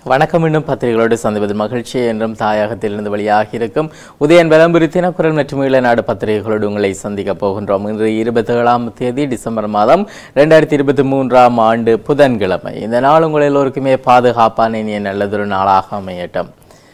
வணக்கம் இன்னும் பத்திரிகைகளோடு சந்திப்பது மகிழ்ச்சி என்றும் தாயகத்திலிருந்து வெளியாகி இருக்கும் உதயன் விளம்பரி தினக்குரல் மற்றும் ஈழநாடு பத்திரிகைகளோடு உங்களை சந்திக்க போகின்றோம் இன்று இருபத்தி ஏழாம் தேதி டிசம்பர் மாதம் ரெண்டாயிரத்தி இருபத்தி மூன்றாம் ஆண்டு புதன்கிழமை இந்த நாள் உங்கள் எல்லோருக்குமே பாதுகாப்பான இனிய நல்லதொரு நாளாக அமையட்டும்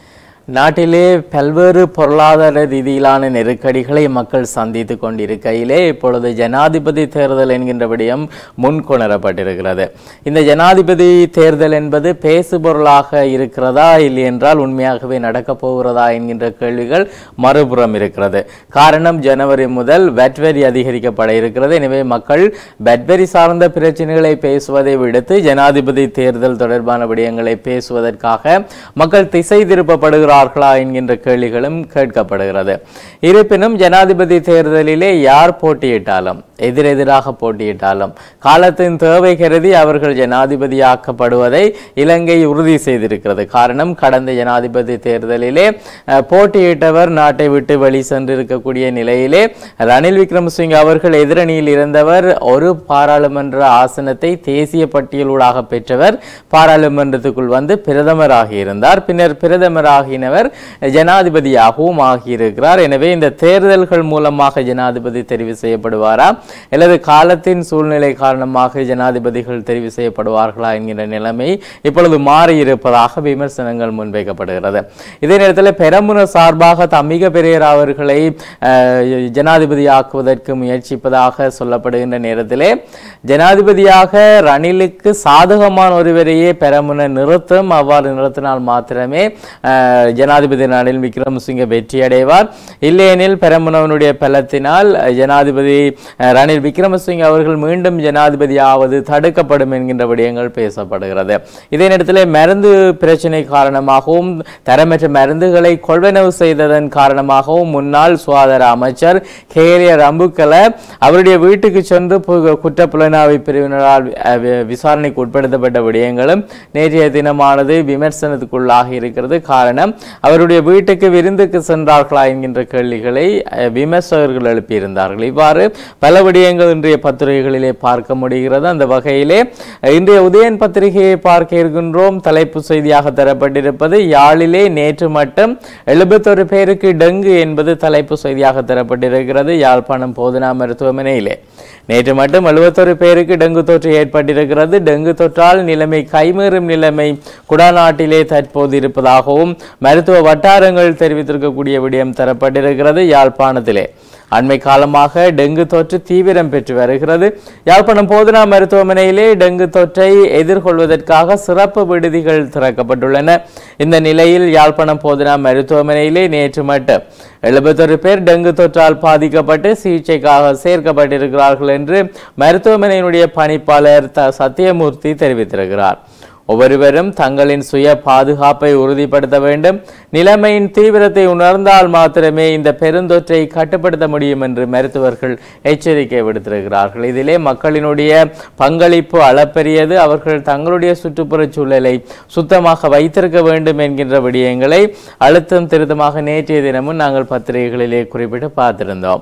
நாட்டிலே பல்வேறு பொருளாதார ரீதியிலான நெருக்கடிகளை மக்கள் சந்தித்து கொண்டிருக்கையிலே இப்பொழுது ஜனாதிபதி தேர்தல் என்கின்ற விடயம் முன்கொணரப்பட்டிருக்கிறது இந்த ஜனாதிபதி தேர்தல் என்பது பேசுபொருளாக இருக்கிறதா இல்லை என்றால் உண்மையாகவே நடக்கப் போகிறதா என்கின்ற கேள்விகள் மறுபுறம் இருக்கிறது காரணம் ஜனவரி முதல் வெட்வரி அதிகரிக்கப்பட இருக்கிறது எனவே மக்கள் வெட்வரி சார்ந்த பிரச்சனைகளை பேசுவதை விடுத்து ஜனாதிபதி தேர்தல் தொடர்பான விடயங்களை பேசுவதற்காக மக்கள் திசை திருப்பப்படுகிறார்களா என்கின்ற கேள்விகளும் கேட்கப்படுகிறது இருப்பினும் ஜனாதிபதி தேர்தலிலே யார் போட்டியிட்டாலும் எதிரெதிராக போட்டியிட்டாலும் காலத்தின் தேவை கருதி அவர்கள் ஜனாதிபதியாக்கப்படுவதை இலங்கை உறுதி செய்திருக்கிறது காரணம் கடந்த ஜனாதிபதி தேர்தலிலே அஹ், போட்டியிட்டவர் நாட்டை விட்டு வெளி சென்றிருக்கக்கூடிய நிலையிலே ரணில் விக்ரமசிங்க அவர்கள் எதிரணியில் இருந்தவர் ஒரு பாராளுமன்ற ஆசனத்தை தேசிய பட்டியலூடாக பெற்றவர் பாராளுமன்றத்துக்குள் வந்து பிரதமராக இருந்தார் பின்னர் பிரதமராகினவர் ஜனாதிபதியாகவும் ஆகியிருக்கிறார் எனவே இந்த தேர்தல்கள் மூலமாக ஜனாதிபதி தெரிவு செய்யப்படுவாரா அல்லது காலத்தின் சூழ்நிலை காரணமாக ஜனாதிபதிகள் தெரிவு செய்யப்படுவார்களா என்கிற நிலைமை இப்பொழுது மாறி இருப்பதாக விமர்சனங்கள் முன்வைக்கப்படுகிறது இதே நேரத்தில் பெரமுன சார்பாக தம்பிக பெரியர் அவர்களை அஹ், ஜனாதிபதியாக்குவதற்கு முயற்சிப்பதாக சொல்லப்படுகின்ற நேரத்திலே ஜனாதிபதியாக ரணிலுக்கு சாதகமான ஒருவரையே பெரமுன நிறுத்தும் அவ்வாறு நிறுத்தினால் மாத்திரமே அஹ், ஜனாதிபதி ரணில் விக்ரமசிங்க வெற்றி அடைவார் இல்லையெனில் பெரமுனவனுடைய பலத்தினால் ஜனாதிபதி அஹ், ரணில் விக்ரமசிங்க அவர்கள் மீண்டும் ஜனாதிபதி ஆவது தடுக்கப்படும் என்கின்ற விடயங்கள் பேசப்படுகிறது இதே நேரத்தில் மருந்து பிரச்சனை காரணமாகவும் தரமற்ற மருந்துகளை கொள்வனவு செய்ததன் காரணமாகவும் முன்னாள் சுகாதார அமைச்சர் கேலிய ரம்புக்கல அவருடைய வீட்டுக்கு சென்று பு- குற்ற புலனாய்வு பிரிவினரால் அஹ், வி- விசாரணைக்கு உட்படுத்தப்பட்ட விடயங்களும் நேற்றைய தினமானது விமர்சனத்துக்குள்ளாக இருக்கிறது காரணம் அவருடைய வீட்டுக்கு விருந்துக்கு சென்றார்களா என்கின்ற கேள்விகளை அஹ், விமர்சகர்கள் எழுப்பியிருந்தார்கள் இவ்வாறு பல விடயங்கள் இன்றைய பத்திரிகைகளிலே பார்க்க முடிகிறது அந்த வகையிலே அஹ், இன்றைய உதயன் பத்திரிகையை பார்க்க இருக்கின்றோம் தலைப்பு செய்தியாக தரப்பட்டிருப்பது யாழிலே நேற்று மட்டும் எழுபத்தொரு பேருக்கு டெங்கு என்பது தலைப்பு செய்தியாக தரப்பட்டிருக்கிறது யாழ்ப்பாணம் போதனா மருத்துவமனையிலே நேற்று மட்டும் எழுபத்தொரு பேருக்கு டெங்கு தொற்று ஏற்பட்டிருக்கிறது டெங்கு தொற்றால் நிலைமை கைமீறும் நிலைமை குடாநாட்டிலே தற்போது இருப்பதாகவும் மருத்துவ வட்டாரங்கள் தெரிவித்திருக்கக்கூடிய விடயம் தரப்பட்டிருக்கிறது யாழ்ப்பாணத்திலே அண்மை காலமாக டெங்கு தொற்று தீவிரம் பெற்று வருகிறது யாழ்ப்பாணம் போதனா மருத்துவமனையிலே டெங்கு தொற்றை எதிர்கொள்வதற்காக சிறப்பு விடுதிகள் திறக்கப்பட்டுள்ளன இந்த நிலையில் யாழ்ப்பாணம் போதனா மருத்துவமனையிலே நேற்று மட்டும் எழுபத்தொரு பேர் டெங்கு தொற்றால் பாதிக்கப்பட்டு சிகிச்சைக்காக சேர்க்கப்பட்டிருக்கிறார்கள் என்று மருத்துவமனையினுடைய பணிப்பாளர் த சத்தியமூர்த்தி தெரிவித்திருக்கிறார் ஒவ்வொருவரும் தங்களின் சுய பாதுகாப்பை உறுதிப்படுத்த வேண்டும் நிலைமையின் தீவிரத்தை உணர்ந்தால் மாத்திரமே இந்த பெருந்தொற்றை கட்டுப்படுத்த முடியும் என்று மருத்துவர்கள் எச்சரிக்கை விடுத்திருக்கிறார்கள் இதிலே மக்களினுடைய பங்களிப்பு அளப்பெரியது அவர்கள் தங்களுடைய சுற்றுப்புறச் சூழலை சுத்தமாக வைத்திருக்க வேண்டும் என்கின்ற விடயங்களை அழுத்தம் திருத்தமாக நேற்றைய தினமும் நாங்கள் பத்திரிகைகளிலே குறிப்பிட்டு பார்த்திருந்தோம்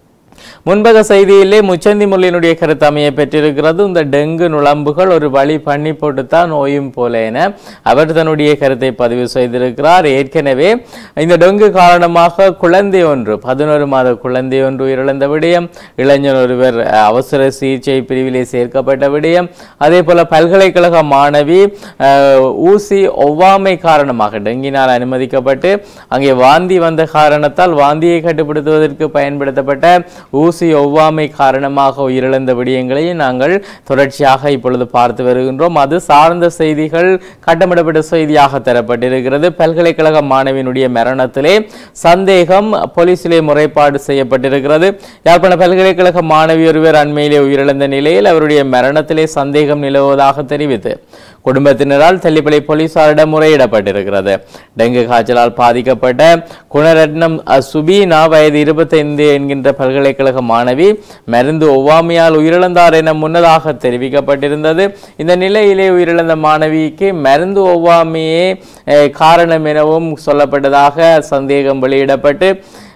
முன்பக செய்தியிலே முச்சந்தி முல்லினுடைய கருத்து அமைய பெற்றிருக்கிறது இந்த டெங்கு நுளம்புகள் ஒரு வழி பண்ணி போட்டுத்தான் நோயும் போல என அவர் தன்னுடைய கருத்தை பதிவு செய்திருக்கிறார் ஏற்கனவே இந்த டெங்கு காரணமாக குழந்தை ஒன்று பதினோரு மாத குழந்தை ஒன்று உயிரிழந்த விடயம் இளைஞர் ஒருவர் அஹ், அவசர சிகிச்சை பிரிவிலே சேர்க்கப்பட்ட விடயம் அதே போல பல்கலைக்கழக மாணவி அஹ், ஊசி ஒவ்வாமை காரணமாக டெங்கினால் அனுமதிக்கப்பட்டு அங்கே வாந்தி வந்த காரணத்தால் வாந்தியை கட்டுப்படுத்துவதற்கு பயன்படுத்தப்பட்ட ஊசி ஒவ்வாமை காரணமாக உயிரிழந்த விடயங்களையும் நாங்கள் தொடர்ச்சியாக இப்பொழுது பார்த்து வருகின்றோம் அது சார்ந்த செய்திகள் கட்டமிடப்பட்ட செய்தியாக தரப்பட்டிருக்கிறது பல்கலைக்கழக மாணவியினுடைய மரணத்திலே சந்தேகம் போலீசிலே முறைப்பாடு செய்யப்பட்டிருக்கிறது யாழ்ப்பாண பல்கலைக்கழக மாணவி ஒருவர் அண்மையிலே உயிரிழந்த நிலையில் அவருடைய மரணத்திலே சந்தேகம் நிலவுவதாக தெரிவித்து குடும்பத்தினரால் தெல்லிப்பளை போலீசாரிடம் முறையிடப்பட்டிருக்கிறது டெங்கு காய்ச்சலால் பாதிக்கப்பட்ட குணரட்னம் அஹ், சுபீனா வயது இருபத்தைந்து என்கின்ற பல்கலைக்கழக மாணவி மருந்து ஒவ்வாமையால் உயிரிழந்தார் என முன்னதாக தெரிவிக்கப்பட்டிருந்தது இந்த நிலையிலே உயிரிழந்த மாணவிக்கு மருந்து ஒவ்வாமையே அஹ், காரணம் எனவும் சொல்லப்பட்டதாக சந்தேகம் வெளியிடப்பட்டு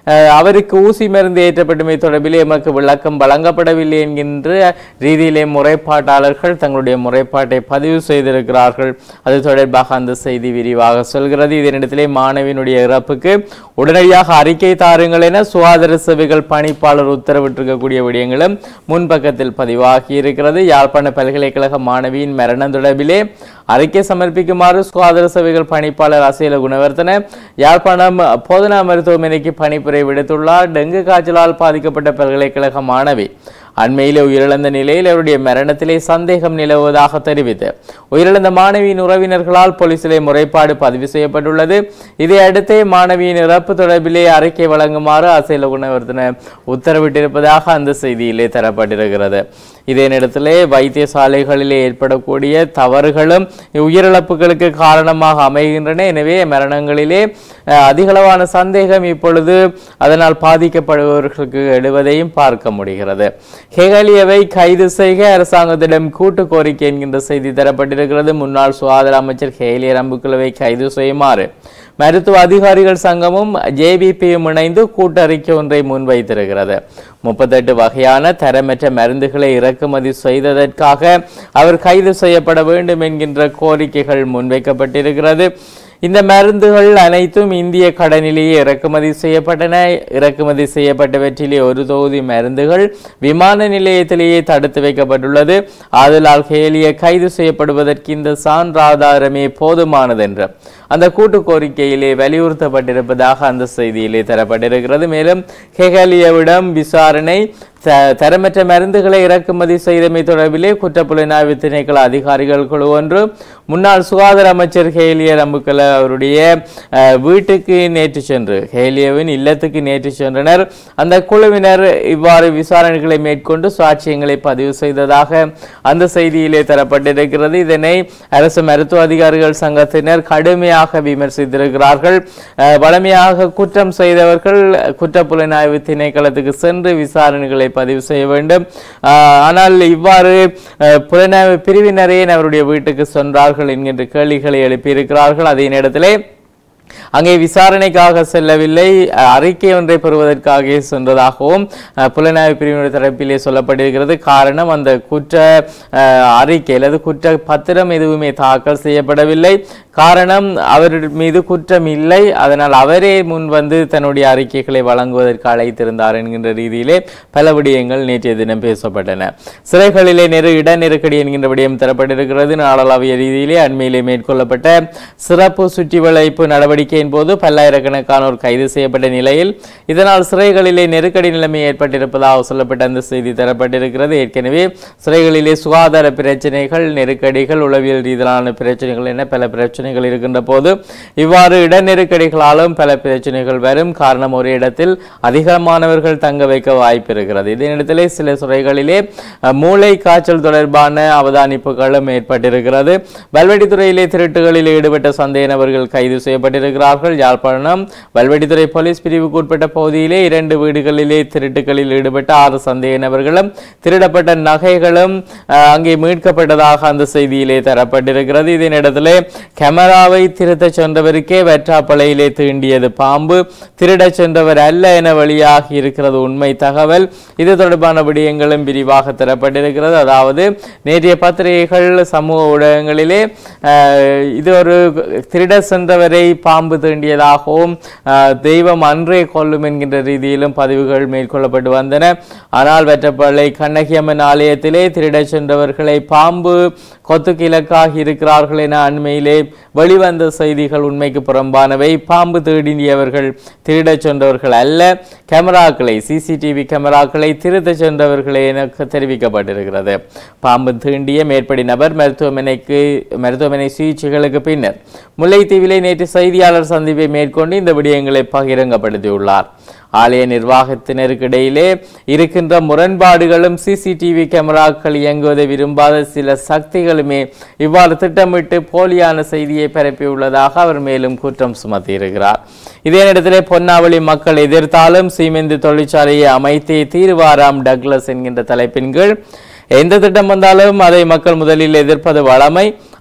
அஹ், அவருக்கு ஊசி மருந்து ஏற்றப்பட்டமை தொடர்பில் எமக்கு விளக்கம் வழங்கப்படவில்லை என்கின்ற ரீதியிலே முறைப்பாட்டாளர்கள் தங்களுடைய முறைப்பாட்டை பதிவு செய்திருக்கிறார்கள் அது தொடர்பாக அந்த செய்தி விரிவாக சொல்கிறது இதனிடத்திலே மாணவியினுடைய இறப்புக்கு உடனடியாக அறிக்கை தாருங்கள் என சுகாதார சேவைகள் பணிப்பாளர் உத்தரவிட்டிருக்கக்கூடிய விடயங்களும் முன்பக்கத்தில் பதிவாகி இருக்கிறது யாழ்ப்பாண பல்கலைக்கழக மாணவியின் மரணம் தொடர்பிலே அறிக்கை சமர்ப்பிக்குமாறு சுகாதார சேவைகள் பணிப்பாளர் அசேல குணவர்த்தன யாழ்ப்பாணம் போதனா மருத்துவமனைக்கு பணிப்புரை விடுத்துள்ளார் டெங்கு காய்ச்சலால் பாதிக்கப்பட்ட பல்கலைக்கழக மாணவி அண்மையிலே உயிரிழந்த நிலையில் அவருடைய மரணத்திலே சந்தேகம் நிலவுவதாக தெரிவித்து உயிரிழந்த மாணவியின் உறவினர்களால் போலீசிலே முறைப்பாடு பதிவு செய்யப்பட்டுள்ளது இதை அடுத்தே மாணவியின் இறப்பு தொடர்பிலே அறிக்கை வழங்குமாறு அசைல குணவர்த்தன உத்தரவிட்டிருப்பதாக அந்த செய்தியிலே தரப்பட்டிருக்கிறது இதே நேரத்திலே வைத்தியசாலைகளிலே ஏற்படக்கூடிய தவறுகளும் உயிரிழப்புகளுக்கு காரணமாக அமைகின்றன எனவே மரணங்களிலே அஹ், அதிகளவான சந்தேகம் இப்பொழுது அதனால் பாதிக்கப்படுபவர்களுக்கு எழுவதையும் பார்க்க முடிகிறது ஹெகலியவை கைது செய்க அரசாங்கத்திடம் கூட்டு கோரிக்கை என்கின்ற செய்தி தரப்பட்டிருக்கிறது முன்னாள் சுகாதார அமைச்சர் ஹேலிய ரம்புக்குழுவை கைது செய்யுமாறு மருத்துவ அதிகாரிகள் சங்கமும் ஜேபிபியும் இணைந்து கூட்டறிக்கை ஒன்றை முன்வைத்திருக்கிறது முப்பத்தெட்டு வகையான தரமற்ற மருந்துகளை இறக்குமதி செய்ததற்காக அவர் கைது செய்யப்பட வேண்டும் என்கின்ற கோரிக்கைகள் முன்வைக்கப்பட்டிருக்கிறது இந்த மருந்துகள் அனைத்தும் இந்திய கடனிலேயே இறக்குமதி செய்யப்பட்டன இறக்குமதி செய்யப்பட்டவற்றிலே ஒரு தொகுதி மருந்துகள் விமான நிலையத்திலேயே தடுத்து வைக்கப்பட்டுள்ளது ஆதலால் ஹேலிய கைது செய்யப்படுவதற்கு இந்த சான்றாதாரமே போதுமானது என்ற அந்த கூட்டு கோரிக்கையிலே வலியுறுத்தப்பட்டிருப்பதாக அந்த செய்தியிலே தரப்பட்டிருக்கிறது மேலும் ஹெகலியவிடம் விசாரணை த- தரமற்ற மருந்துகளை இறக்குமதி செய்தமை தொடர்பிலே குற்றப்புலனாய்வு திணைக்கள அதிகாரிகள் குழு ஒன்று முன்னாள் சுகாதார அமைச்சர் ஹேலிய ரம்புக்கல அவருடைய அஹ், வீட்டுக்கு நேற்று சென்று ஹேலியவின் இல்லத்துக்கு நேற்று சென்றனர் அந்த குழுவினர் இவ்வாறு விசாரணைகளை மேற்கொண்டு சாட்சியங்களை பதிவு செய்ததாக அந்த செய்தியிலே தரப்பட்டிருக்கிறது இதனை அரசு மருத்துவ அதிகாரிகள் சங்கத்தினர் கடுமையாக விமர்சித்திருக்கிறார்கள் அஹ், வலிமையாக குற்றம் செய்தவர்கள் குற்றப்புலனாய்வு திணைக்களத்துக்கு சென்று விசாரணைகளை பதிவு செய்ய வேண்டும் ஆஹ், ஆனால் இவ்வாறு அஹ், புலனாய்வு பிரிவினரே அவருடைய வீட்டுக்கு சென்றார்கள் என்கின்ற கேள்விகளை எழுப்பியிருக்கிறார்கள் அதே நேரத்திலே அங்கே விசாரணைக்காக செல்லவில்லை அஹ், அறிக்கை ஒன்றை பெறுவதற்காக சென்றதாகவும் அஹ், புலனாய்வு பிரிவினர் தரப்பிலே சொல்லப்பட்டிருக்கிறது காரணம் அந்த குற்ற அஹ், அறிக்கை அல்லது குற்ற பத்திரம் எதுவுமே தாக்கல் செய்யப்படவில்லை காரணம் அவர் மீது குற்றம் இல்லை அதனால் அவரே முன் வந்து தன்னுடைய அறிக்கைகளை வழங்குவதற்கு அழைத்திருந்தார் என்கின்ற ரீதியிலே பல விடயங்கள் நேற்றைய தினம் பேசப்பட்டன சிறைகளிலே நெரு இட நெருக்கடி என்கின்ற விடயம் தரப்பட்டிருக்கிறது நாடளாவிய ரீதியிலே அண்மையிலே மேற்கொள்ளப்பட்ட சிறப்பு சுற்றி வளைப்பு நடவடிக்கையின் போது பல்லாயிரக்கணக்கானோர் கைது செய்யப்பட்ட நிலையில் இதனால் சிறைகளிலே நெருக்கடி நிலைமை ஏற்பட்டிருப்பதாக சொல்லப்பட்ட அந்த செய்தி தரப்பட்டிருக்கிறது ஏற்கனவே சிறைகளிலே சுகாதார பிரச்சனைகள் நெருக்கடிகள் உளவியல் ரீதியிலான பிரச்சனைகள் என பல பிரச்சனைகள் இருக்கின்ற போது இவ்வாறு இட நெருக்கடிகளாலும் பல பிரச்சனைகள் வரும் காரணம் ஒரு இடத்தில் அதிகமானவர்கள் தங்க வைக்க வாய்ப்பு இருக்கிறது இதே நேரத்திலே சில சிறைகளிலே அஹ், மூளை காய்ச்சல் தொடர்பான அவதானிப்புகளும் ஏற்பட்டிருக்கிறது வல்வெட்டித்துறையிலே திருட்டுகளில் ஈடுபட்ட சந்தேக நபர்கள் கைது செய்யப்பட்டிருக்கிறார்கள் யாழ்ப்பாணம் வல்வெட்டித்துறை போலீஸ் பிரிவுக்கு உட்பட்ட பகுதியிலே இரண்டு வீடுகளிலே திருட்டுகளில் ஈடுபட்ட ஆறு சந்தேக நபர்களும் திருடப்பட்ட நகைகளும் அஹ், அங்கே மீட்கப்பட்டதாக அந்த செய்தியிலே தரப்பட்டிருக்கிறது இதே நேரத்திலே கேமராவை திருத்தச் சென்றவருக்கே வெற்றாப்பளையிலே தீண்டியது பாம்பு திருடச் சென்றவர் அல்ல என வெளியாகி இருக்கிறது உண்மை தகவல் இது தொடர்பான விடயங்களும் விரிவாக தரப்பட்டிருக்கிறது அதாவது நேற்றைய பத்திரிகைகள் சமூக ஊடகங்களிலே அஹ், இது ஒரு திருட சென்றவரை பாம்பு தீண்டியதாகவும் அஹ், தெய்வம் அன்றே கொல்லும் என்கின்ற ரீதியிலும் பதிவுகள் மேற்கொள்ளப்பட்டு வந்தன ஆனால் வெற்றப்பள்ளை கண்ணகியம்மன் ஆலயத்திலே திருடச் சென்றவர்களை பாம்பு கொத்துக்கு இலக்காகி இருக்கிறார்கள் என அண்மையிலே வெளிவந்த செய்திகள் உண்மைக்கு புறம்பானவை பாம்பு தேடியவர்கள் திருடச் சென்றவர்கள் அல்ல கேமராக்களை சிசிடிவி கேமராக்களை திருத்தச் சென்றவர்களே என தெரிவிக்கப்பட்டிருக்கிறது பாம்பு தீண்டிய மேற்படி நபர் மருத்துவமனைக்கு மருத்துவமனை சிகிச்சைகளுக்கு பின்னர் முல்லைத்தீவிலே நேற்று செய்தியாளர் சந்திப்பை மேற்கொண்டு இந்த விடயங்களை பகிரங்கப்படுத்தியுள்ளார் ஆலய நிர்வாகத்தினருக்கு இடையிலே இருக்கின்ற முரண்பாடுகளும் சிசிடிவி கேமராக்கள் இயங்குவதை விரும்பாத சில சக்திகளுமே இவ்வாறு திட்டமிட்டு போலியான செய்தியை பரப்பியுள்ளதாக அவர் மேலும் குற்றம் சுமத்தியிருக்கிறார் இதே நேரத்திலே பொன்னாவளி மக்கள் எதிர்த்தாலும் சீமெந்து தொழிற்சாலையை அமைத்தே தீர்வாராம் டக்ளஸ் என்கின்ற தலைப்பின் கீழ் எந்த திட்டம் வந்தாலும் அதை மக்கள் முதலில் எதிர்ப்பது வழமை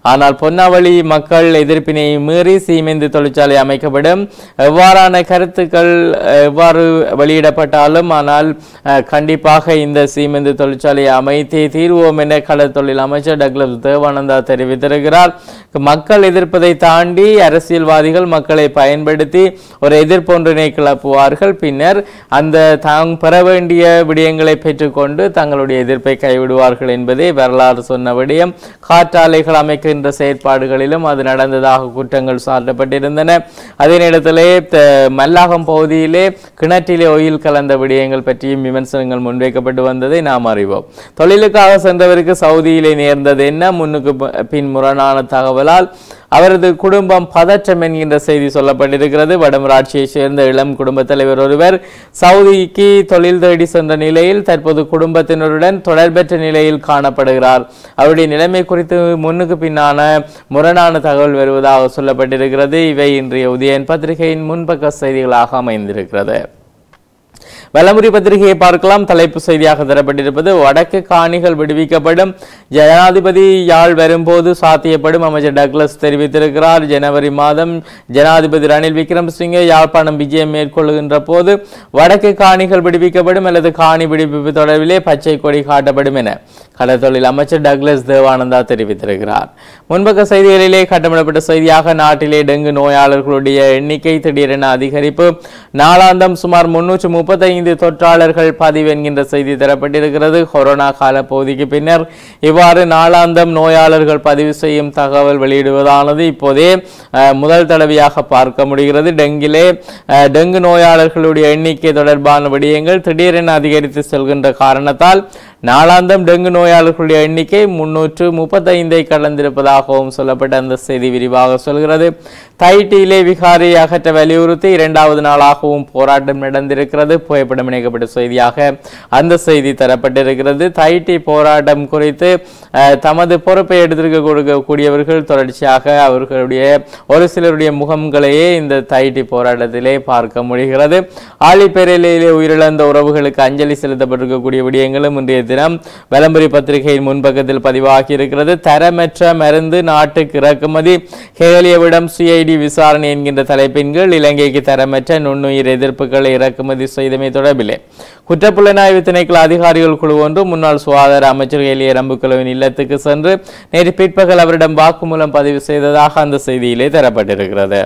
ஆனால் பொன்னாவளி மக்கள் எதிர்ப்பினை மீறி சீமெந்து தொழிற்சாலை அமைக்கப்படும் எவ்வாறான கருத்துக்கள் அஹ், எவ்வாறு வெளியிடப்பட்டாலும் ஆனால் அஹ், கண்டிப்பாக இந்த சீமெந்து தொழிற்சாலையை அமைத்தே தீர்வோம் என கடற்தொழில் அமைச்சர் டக்ளஸ் தேவானந்தா தெரிவித்திருக்கிறார் மக்கள் எதிர்ப்பதை தாண்டி அரசியல்வாதிகள் மக்களை பயன்படுத்தி ஒரு எதிர்ப்பொன்றினை கிளப்புவார்கள் பின்னர் அந்த தாங் பெற வேண்டிய விடயங்களை பெற்றுக்கொண்டு தங்களுடைய எதிர்ப்பை கைவிடுவார்கள் என்பதே வரலாறு சொன்ன விடயம் காற்றாலைகள் அமைக்கின்ற செயற்பாடுகளிலும் அது நடந்ததாக குற்றங்கள் சாட்டப்பட்டிருந்தன அதே நேரத்திலே த- மல்லாகம் பகுதியிலே கிணற்றிலே ஒயில் கலந்த விடயங்கள் பற்றியும் விமர்சனங்கள் முன்வைக்கப்பட்டு வந்ததை நாம் அறிவோம் தொழிலுக்காக சென்றவருக்கு சவுதியிலே நேர்ந்தது என்ன முன்னுக்கு ப- பின் முரணான தகவலால் அவரது குடும்பம் பதற்றம் என்கின்ற செய்தி சொல்லப்பட்டிருக்கிறது வடமராட்சியைச் சேர்ந்த இளம் குடும்பத் தலைவர் ஒருவர் சவுதிக்கு தொழில் தேடி சென்ற நிலையில் தற்போது குடும்பத்தினருடன் தொடர்பற்ற நிலையில் காணப்படுகிறார் அவருடைய நிலைமை குறித்து முன்னுக்கு பின்னான முரணான தகவல் வருவதாக சொல்லப்பட்டிருக்கிறது இவை இன்றைய உதயன் பத்திரிகையின் முன்பக்க செய்திகளாக அமைந்திருக்கிறது வலமுறை பத்திரிகையை பார்க்கலாம் தலைப்பு செய்தியாக தரப்பட்டிருப்பது வடக்கு காணிகள் விடுவிக்கப்படும் ஜனாதிபதி யாழ் வரும்போது சாத்தியப்படும் அமைச்சர் டக்ளஸ் தெரிவித்திருக்கிறார் ஜனவரி மாதம் ஜனாதிபதி ரணில் விக்ரமசிங்கே யாழ்ப்பாணம் விஜயம் மேற்கொள்கின்ற போது வடக்கு காணிகள் விடுவிக்கப்படும் அல்லது காணி விடுவிப்பு தொடர்பிலே பச்சை கொடி காட்டப்படும் என கடற்தொழில் அமைச்சர் டக்ளஸ் தேவானந்தா தெரிவித்திருக்கிறார் முன்பக்க செய்திகளிலே கட்டமிடப்பட்ட செய்தியாக நாட்டிலே டெங்கு நோயாளர்களுடைய எண்ணிக்கை திடீரென அதிகரிப்பு நாளாந்தம் சுமார் முன்னூற்று முப்பத்தைந்து தொற்றாளர்கள் பதிவு என்கின்ற செய்தி தரப்பட்டிருக்கிறது கொரோனா கால பகுதிக்கு பின்னர் இவ்வாறு நாளாந்தம் நோயாளர்கள் பதிவு செய்யும் தகவல் வெளியிடுவதானது இப்போதே அஹ், முதல் தடவையாக பார்க்க முடிகிறது டெங்கிலே அஹ், டெங்கு நோயாளர்களுடைய எண்ணிக்கை தொடர்பான விடயங்கள் திடீரென அதிகரித்து செல்கின்ற காரணத்தால் நாளாந்தம் டெங்கு நோயாளர்களுடைய எண்ணிக்கை முன்னூற்று முப்பத்தைந்தை கடந்திருப்பதாகவும் சொல்லப்பட்ட அந்த செய்தி விரிவாக சொல்கிறது தைட்டியிலே விகாரை அகற்ற வலியுறுத்தி இரண்டாவது நாளாகவும் போராட்டம் நடந்திருக்கிறது புகைப்படம் இணைக்கப்பட்ட செய்தியாக அந்த செய்தி தரப்பட்டிருக்கிறது தைட்டி போராட்டம் குறித்து அஹ், தமது பொறுப்பை எடுத்திருக்க கொடுக்க- கூடியவர்கள் தொடர்ச்சியாக அவர்களுடைய ஒரு சிலருடைய முகங்களையே இந்த தைட்டி போராட்டத்திலே பார்க்க முடிகிறது ஆழிப்பேரலையிலே உயிரிழந்த உறவுகளுக்கு அஞ்சலி செலுத்தப்பட்டிருக்கக்கூடிய விடயங்களும் இன்றைய தினம் விளம்பரி பத்திரிகையின் முன்பக்கத்தில் பதிவாகி இருக்கிறது தரமற்ற மருந்து நாட்டுக்கு இறக்குமதி ஹேலியவிடம் சிஐடி விசாரணை என்கின்ற தலைப்பின் கீழ் இலங்கைக்கு தரமற்ற நுண்ணுயிர் எதிர்ப்புகளை இறக்குமதி செய்தமை தொடர்பிலே குற்றப்புலனாய்வு திணைக்கள அதிகாரிகள் குழு ஒன்று முன்னாள் சுகாதார அமைச்சர் ஏலிய ரம்புக்குழுவின் இல்லத்துக்கு சென்று நேற்று பிற்பகல் அவரிடம் வாக்குமூலம் பதிவு செய்ததாக அந்த செய்தியிலே தரப்பட்டிருக்கிறது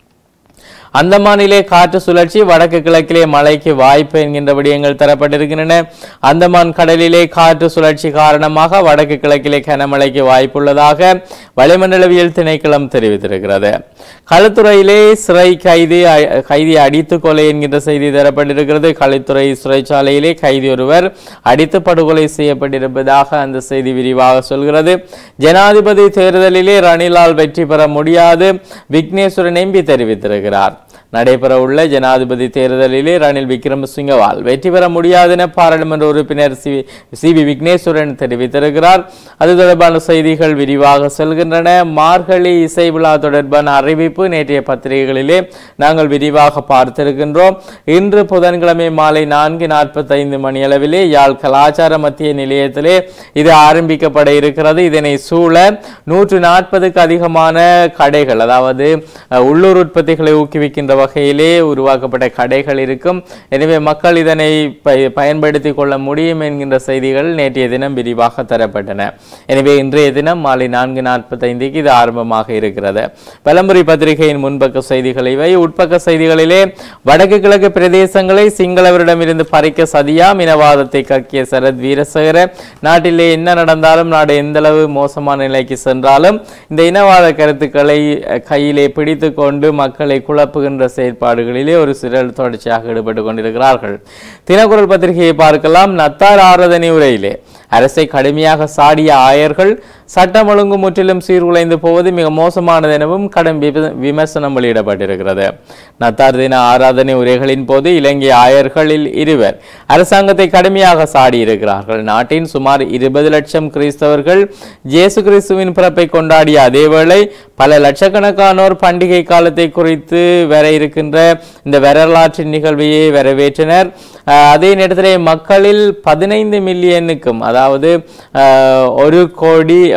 அந்தமானிலே காற்று சுழற்சி வடக்கு கிழக்கிலே மழைக்கு வாய்ப்பு என்கின்ற விடயங்கள் தரப்பட்டிருக்கின்றன அந்தமான் கடலிலே காற்று சுழற்சி காரணமாக வடக்கு கிழக்கிலே கனமழைக்கு வாய்ப்புள்ளதாக வளிமண்டலவியல் திணைக்களம் தெரிவித்திருக்கிறது களுத்துறையிலே சிறை கைதி அ- கைதி அடித்து கொலை என்கின்ற செய்தி தரப்பட்டிருக்கிறது களுத்துறை சிறைச்சாலையிலே கைதி ஒருவர் அடித்து படுகொலை செய்யப்பட்டிருப்பதாக அந்த செய்தி விரிவாக சொல்கிறது ஜனாதிபதி தேர்தலிலே ரணிலால் வெற்றி பெற முடியாது விக்னேஸ்வரன் எம்பி தெரிவித்திருக்கிறார் நடைபெறவுள்ள ஜனாதிபதி தேர்தலிலே ரணில் விக்ரமசிங்கவால் வெற்றி பெற முடியாது என பாராளுமன்ற உறுப்பினர் சி சி வி விக்னேஸ்வரன் தெரிவித்திருக்கிறார் அது தொடர்பான செய்திகள் விரிவாக செல்கின்றன மார்கழி இசை விழா தொடர்பான அறிவிப்பு நேற்றைய பத்திரிகைகளிலே நாங்கள் விரிவாக பார்த்திருக்கின்றோம் இன்று புதன்கிழமை மாலை நான்கு நாற்பத்தைந்து மணியளவிலே யாழ் கலாச்சார மத்திய நிலையத்திலே இது ஆரம்பிக்கப்பட இருக்கிறது இதனை சூழ நூற்று நாற்பதுக்கு அதிகமான கடைகள் அதாவது அஹ், உள்ளூர் உற்பத்திகளை ஊக்குவிக்கின்ற வகையிலே உருவாக்கப்பட்ட கடைகள் இருக்கும் எனவே மக்கள் இதனை ப- பயன்படுத்திக் கொள்ள முடியும் என்கின்ற செய்திகள் நேற்றைய தினம் விரிவாக தரப்பட்டன எனவே இன்றைய தினம் மாலை நான்கு நாற்பத்தைந்துக்கு இது ஆரம்பமாக இருக்கிறது பலமுறை பத்திரிகையின் முன்பக்க செய்திகள் இவை உட்பக்க செய்திகளிலே வடக்கு கிழக்கு பிரதேசங்களை சிங்களவரிடமிருந்து பறிக்க சதியாம் இனவாதத்தை கக்கிய சரத் வீரசேகர நாட்டிலே என்ன நடந்தாலும் நாடு எந்தளவு மோசமான நிலைக்கு சென்றாலும் இந்த இனவாத கருத்துக்களை அஹ், கையிலே பிடித்து கொண்டு மக்களை குழப்புகின்ற செயற்பாடுகளிலே ஒரு சிலர் தொடர்ச்சியாக ஈடுபட்டு கொண்டிருக்கிறார்கள் தினக்குரல் பத்திரிகையை பார்க்கலாம் நத்தார் ஆராதனை உரையிலே அரசை கடுமையாக சாடிய ஆயர்கள் சட்டம் ஒழுங்கு முற்றிலும் சீர்குலைந்து போவது மிக மோசமானது எனவும் கடும் விம- விமர்சனம் வெளியிடப்பட்டிருக்கிறது நத்தார் தின ஆராதனை உரைகளின் போது இலங்கை ஆயர்களில் இருவர் அரசாங்கத்தை கடுமையாக சாடியிருக்கிறார்கள் நாட்டின் சுமார் இருபது லட்சம் கிறிஸ்தவர்கள் இயேசு கிறிஸ்துவின் பிறப்பை கொண்டாடிய அதேவேளை பல லட்சக்கணக்கானோர் பண்டிகை காலத்தை குறித்து வர இருக்கின்ற இந்த வரலாற்று நிகழ்வையை வரவேற்றனர் அஹ், அதே நேரத்திலே மக்களில் பதினைந்து மில்லியனுக்கும் அதாவது அஹ், ஒரு கோடி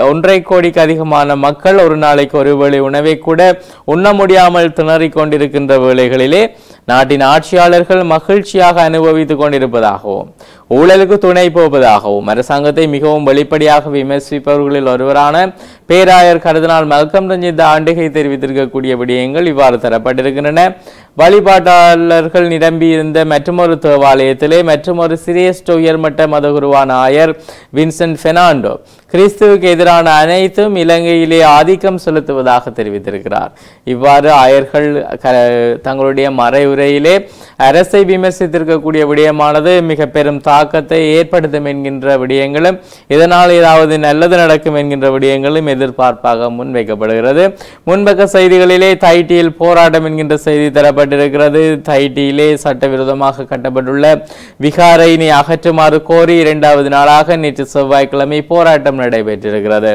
ஒன்றரை கோடிக்கு அதிகமான மக்கள் ஒரு நாளைக்கு ஒரு வேளை உணவை கூட உண்ண முடியாமல் திணறிக் கொண்டிருக்கின்ற வேளைகளிலே நாட்டின் ஆட்சியாளர்கள் மகிழ்ச்சியாக அனுபவித்துக் கொண்டிருப்பதாகவும் ஊழலுக்கு துணை போவதாகவும் அரசாங்கத்தை மிகவும் வெளிப்படையாக விமர்சிப்பவர்களில் ஒருவரான பேராயர் கருதினால் மல்கம் ரஞ்சித் ஆண்டிகை தெரிவித்திருக்கக்கூடிய விடயங்கள் இவ்வாறு தரப்பட்டிருக்கின்றன வழிபாட்டாளர்கள் நிரம்பியிருந்த மற்றொரு தேவாலயத்திலே மற்றொரு சிரேஷ்ட உயர்மட்ட மதகுருவான ஆயர் வின்சென்ட் பெர்னாண்டோ கிறிஸ்துவுக்கு எதிரான அனைத்தும் இலங்கையிலே ஆதிக்கம் செலுத்துவதாக தெரிவித்திருக்கிறார் இவ்வாறு ஆயர்கள் க- தங்களுடைய மறைவுரையிலே அரசை விமர்சித்திருக்கக்கூடிய விடயமானது மிக பெரும் தாக்கத்தை ஏற்படுத்தும் என்கின்ற விடயங்களும் இதனால் ஏதாவது நல்லது நடக்கும் என்கின்ற விடயங்களும் எதிர்பார்ப்பாக முன்வைக்கப்படுகிறது முன்பக்க செய்திகளிலே தைட்டியில் போராட்டம் என்கின்ற செய்தி தரப்பட்டிருக்கிறது தைட்டியிலே சட்டவிரோதமாக கட்டப்பட்டுள்ள விகாரையினை அகற்றுமாறு கோரி இரண்டாவது நாளாக நேற்று செவ்வாய்க்கிழமை போராட்டம் நடைபெற்றிருக்கிறது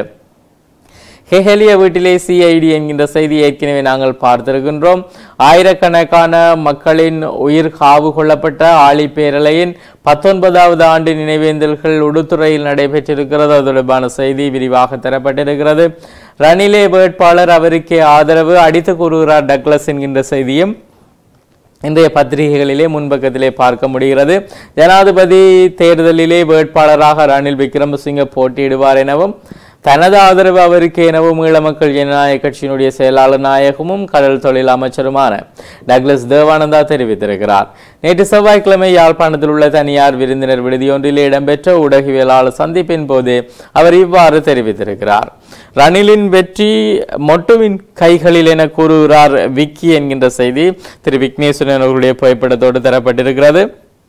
ஹெஹலிய வீட்டிலே சிஐடி என்கின்ற செய்தி ஏற்கனவே நாங்கள் பார்த்திருக்கின்றோம் ஆயிரக்கணக்கான மக்களின் உயிர் காவு கொள்ளப்பட்ட ஆழி பேரலையின் பத்தொன்பதாவது ஆண்டு நினைவேந்தல்கள் உடுத்துறையில் நடைபெற்றிருக்கிறது அது தொடர்பான செய்தி விரிவாக தரப்பட்டிருக்கிறது ரணிலே வேட்பாளர் அவருக்கே ஆதரவு அடித்து கூறுகிறார் டக்ளஸ் என்கின்ற செய்தியும் இன்றைய பத்திரிகைகளிலே முன்பக்கத்திலே பார்க்க முடிகிறது ஜனாதிபதி தேர்தலிலே வேட்பாளராக ரணில் விக்ரமசிங்க போட்டியிடுவார் எனவும் தனது ஆதரவு அவருக்கு எனவும் ஈழ மக்கள் ஜனநாயக கட்சியினுடைய செயலாளர் நாயகமும் கடல் தொழில் அமைச்சருமான டக்ளஸ் தேவானந்தா தெரிவித்திருக்கிறார் நேற்று செவ்வாய்க்கிழமை யாழ்ப்பாணத்தில் உள்ள தனியார் விருந்தினர் விடுதியொன்றில் இடம்பெற்ற ஊடகவியலாளர் சந்திப்பின் போது அவர் இவ்வாறு தெரிவித்திருக்கிறார் ரணிலின் வெற்றி மொட்டுவின் கைகளில் என கூறுகிறார் விக்கி என்கின்ற செய்தி திரு விக்னேஸ்வரன் அவர்களுடைய புகைப்படத்தோடு தரப்பட்டிருக்கிறது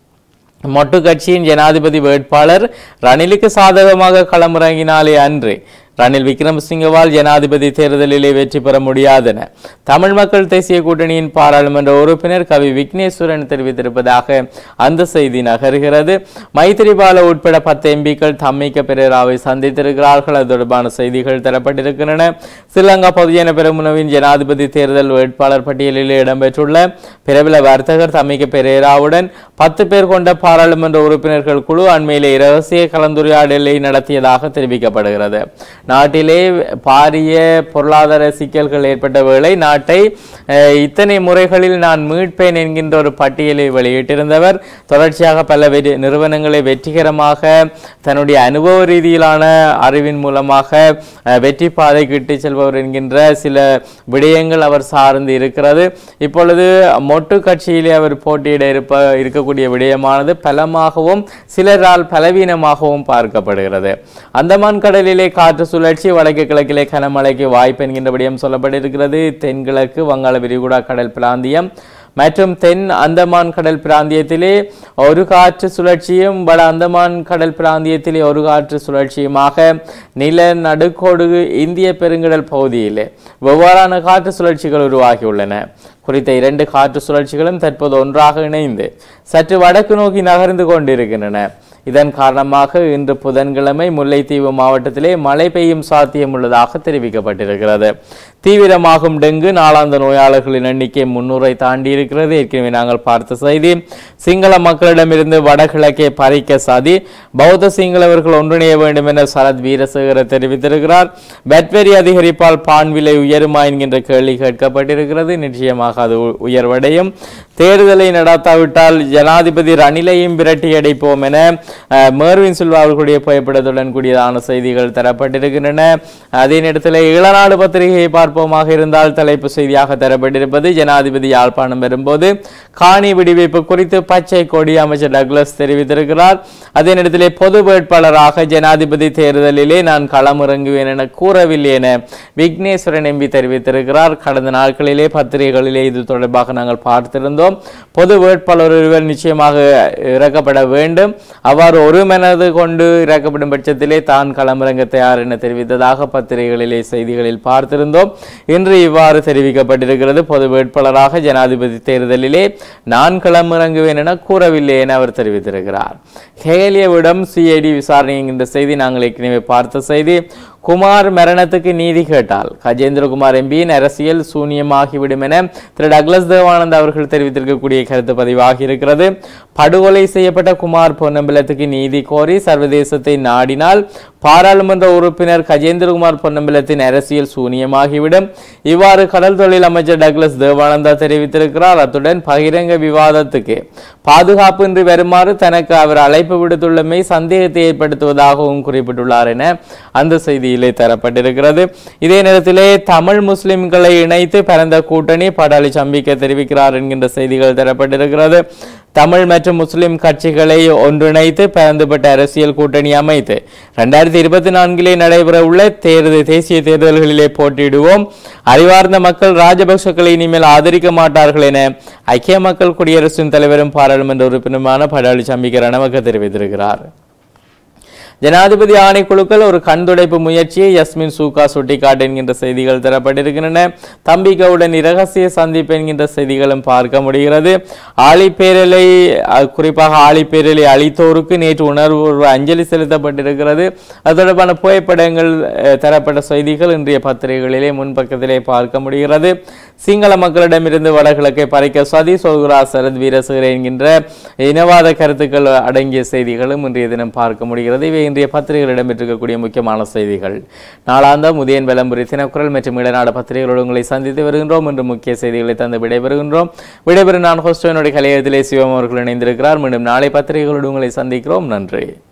மொட்டு கட்சியின் ஜனாதிபதி வேட்பாளர் ரணிலுக்கு சாதகமாக களமிறங்கினாலே அன்று ரணில் விக்ரமசிங்கவால் ஜனாதிபதி தேர்தலிலே வெற்றி பெற முடியாதென தமிழ் மக்கள் தேசிய கூட்டணியின் பாராளுமன்ற உறுப்பினர் கவி விக்னேஸ்வரன் தெரிவித்திருப்பதாக அந்த செய்தி நகர்கிறது மைத்திரிபால உட்பட பத்து எம்பிக்கள் தம்மிக்க பெரேராவை சந்தித்திருக்கிறார்கள் அது தொடர்பான செய்திகள் தரப்பட்டிருக்கின்றன ஸ்ரீலங்கா பொதுஜன பெருமுனவின் ஜனாதிபதி தேர்தல் வேட்பாளர் பட்டியலில் இடம்பெற்றுள்ள பிரபல வர்த்தகர் தம்மிக்க பெரேராவுடன் பத்து பேர் கொண்ட பாராளுமன்ற உறுப்பினர்கள் குழு அண்மையிலே இரகசிய கலந்துரையாடலை நடத்தியதாக தெரிவிக்கப்படுகிறது நாட்டிலே பாரிய பொருளாதார சிக்கல்கள் ஏற்பட்ட வேளை நாட்டை அஹ், இத்தனை முறைகளில் நான் மீட்பேன் என்கின்ற ஒரு பட்டியலை வெளியிட்டிருந்தவர் தொடர்ச்சியாக பல வெற்றி நிறுவனங்களை வெற்றிகரமாக தன்னுடைய அனுபவ ரீதியிலான அறிவின் மூலமாக அஹ், வெற்றி பாதைக்கு இட்டு செல்பவர் என்கின்ற சில விடயங்கள் அவர் சார்ந்து இருக்கிறது இப்பொழுது மொட்டு கட்சியிலே அவர் போட்டியிட இருப்ப இருக்கக்கூடிய விடயமானது பலமாகவும் சிலரால் பலவீனமாகவும் பார்க்கப்படுகிறது அந்தமான் கடலிலே காற்று சுழற்சி வடக்கு கிழக்கிலே கனமழைக்கு வாய்ப்பு என்கின்ற விடயம் சொல்லப்பட்டிருக்கிறது தென்கிழக்கு வங்காள விரிகுடா கடல் பிராந்தியம் மற்றும் தென் அந்தமான் கடல் பிராந்தியத்திலே ஒரு காற்று சுழற்சியும் வட அந்தமான் கடல் பிராந்தியத்திலே ஒரு காற்று சுழற்சியுமாக நில நடுக்கோடு இந்திய பெருங்கடல் பகுதியிலே வெவ்வேறான காற்று சுழற்சிகள் உருவாகியுள்ளன குறித்த இரண்டு காற்று சுழற்சிகளும் தற்போது ஒன்றாக இணைந்து சற்று வடக்கு நோக்கி நகர்ந்து கொண்டிருக்கின்றன இதன் காரணமாக இன்று புதன்கிழமை முல்லைத்தீவு மாவட்டத்திலே மழை பெய்யும் சாத்தியம் உள்ளதாக தெரிவிக்கப்பட்டிருக்கிறது தீவிரமாகும் டெங்கு நாளாந்த நோயாளர்களின் எண்ணிக்கை முன்னூறை தாண்டி இருக்கிறது ஏற்கனவே நாங்கள் பார்த்த செய்தி சிங்கள மக்களிடமிருந்து வடகிழக்கே பறிக்க சாதி பௌத்த சிங்களவர்கள் ஒன்றிணைய வேண்டும் என சரத் வீரசேகர தெரிவித்திருக்கிறார் வெட்வெரி அதிகரிப்பால் பான் விலை உயருமா என்கின்ற கேள்வி கேட்கப்பட்டிருக்கிறது நிச்சயமாக அது உ- உயர்வடையும் தேர்தலை நடத்தாவிட்டால் ஜனாதிபதி ரணிலையும் விரட்டி அடைப்போம் என அஹ், மேர்வின் சில்வா அவர்களுடைய புகைப்படத்துடன் கூடியதான செய்திகள் தரப்பட்டிருக்கின்றன அதே நேரத்தில் இளநாடு பத்திரிகையை பார்ப்போமாக இருந்தால் தலைப்பு செய்தியாக தரப்பட்டிருப்பது ஜனாதிபதி யாழ்ப்பாணம் வரும்போது காணி விடுவிப்பு குறித்து பச்சை கொடி அமைச்சர் டக்ளஸ் தெரிவித்திருக்கிறார் அதே நேரத்திலே பொது வேட்பாளராக ஜனாதிபதி தேர்தலிலே நான் களமிறங்குவேன் என கூறவில்லை என விக்னேஸ்வரன் எம்பி தெரிவித்திருக்கிறார் கடந்த நாட்களிலே பத்திரிகைகளிலே இது தொடர்பாக நாங்கள் பார்த்திருந்தோம் பொது வேட்பாளர் ஒருவர் நிச்சயமாக இறக்கப்பட வேண்டும் அவ்வாறு ஒரு மனது கொண்டு இறக்கப்படும் பட்சத்திலே தான் களமிறங்க தயார் என தெரிவித்ததாக பத்திரிகைகளிலே செய்திகளில் பார்த்திருந்தோம் இன்று இவ்வாறு தெரிவிக்கப்பட்டிருக்கிறது பொது வேட்பாளராக ஜனாதிபதி தேர்தலிலே நான் களமிறங்குவேன் என கூறவில்லை என அவர் தெரிவித்திருக்கிறார் ஹேலியவிடம் சிஐடி விசாரணை என்கின்ற செய்தி நாங்கள் ஏற்கனவே பார்த்த செய்தி குமார் மரணத்துக்கு நீதி கேட்டால் கஜேந்திரகுமார் எம்பியின் அரசியல் சூனியமாகிவிடும் என திரு டக்ளஸ் தேவானந்த் அவர்கள் தெரிவித்திருக்கக்கூடிய கருத்து பதிவாகி இருக்கிறது படுகொலை செய்யப்பட்ட குமார் பொன்னம்பலத்துக்கு நீதி கோரி சர்வதேசத்தை நாடினால் பாராளுமன்ற உறுப்பினர் கஜேந்திரகுமார் பொன்னம்பலத்தின் அரசியல் சூனியமாகிவிடும் இவ்வாறு கடல் தொழில் அமைச்சர் டக்ளஸ் தேவானந்தா தெரிவித்திருக்கிறார் அத்துடன் பகிரங்க விவாதத்துக்கு பாதுகாப்பின்றி வருமாறு தனக்கு அவர் அழைப்பு விடுத்துள்ளமை சந்தேகத்தை ஏற்படுத்துவதாகவும் குறிப்பிட்டுள்ளார் என அந்த செய்தியிலே தரப்பட்டிருக்கிறது இதே நேரத்திலே தமிழ் முஸ்லிம்களை இணைத்து பரந்த கூட்டணி படாலி சம்பிக்க தெரிவிக்கிறார் என்கின்ற செய்திகள் தரப்பட்டிருக்கிறது தமிழ் மற்றும் முஸ்லிம் கட்சிகளை ஒன்றிணைத்து பரந்துபட்ட அரசியல் கூட்டணி அமைத்து இரண்டாயிரத்தி இருபத்தி நான்கிலே நடைபெற உள்ள தேர்தல் தேசிய தேர்தல்களிலே போட்டியிடுவோம் அறிவார்ந்த மக்கள் ராஜபக்சக்களை இனிமேல் ஆதரிக்க மாட்டார்கள் என ஐக்கிய மக்கள் குடியரசின் தலைவரும் பாராளுமன்ற உறுப்பினருமான படாலி சம்பிக்க ரணவக்க தெரிவித்திருக்கிறார் ஜனாதிபதி ஆணைக்குழுக்கள் ஒரு கண்துடைப்பு முயற்சியை யஸ்மின் சூகா சுட்டிக்காட்டு என்கின்ற செய்திகள் தரப்பட்டிருக்கின்றன தம்பிகவுடன் இரகசிய சந்திப்பு என்கின்ற செய்திகளும் பார்க்க முடிகிறது ஆழிப்பேரலை அஹ், குறிப்பாக ஆழிப்பேரலை அளித்தோருக்கு நேற்று உணர்வு அஞ்சலி செலுத்தப்பட்டிருக்கிறது அது தொடர்பான புகைப்படங்கள் அஹ், தரப்பட்ட செய்திகள் இன்றைய பத்திரிகைகளிலே முன்பக்கத்திலே பார்க்க முடிகிறது சிங்கள மக்களிடமிருந்து வடகிழக்கை பறிக்க சதி சொல்கிறார் சரத் வீரசேகர என்கின்ற இனவாத கருத்துக்கள் அடங்கிய செய்திகளும் இன்றைய தினம் பார்க்க முடிகிறது இவை இன்றைய பத்திரிகைகள் இடம்பெற்றிருக்கக்கூடிய முக்கியமான செய்திகள் நாளாந்தம் உதயன் விளம்பரி தினக்குரல் மற்றும் இளநாடு பத்திரிகைகளோடு உங்களை சந்தித்து வருகின்றோம் என்று முக்கிய செய்திகளை தந்து விடைபெறுகின்றோம் விடைபெறும் நான் ஹோஸ்டனுடைய கலையத்திலே சிவம் அவர்கள் இணைந்திருக்கிறார் மீண்டும் நாளை பத்திரிகைகளோடு உங்களை சந்திக்கிறோம் நன்றி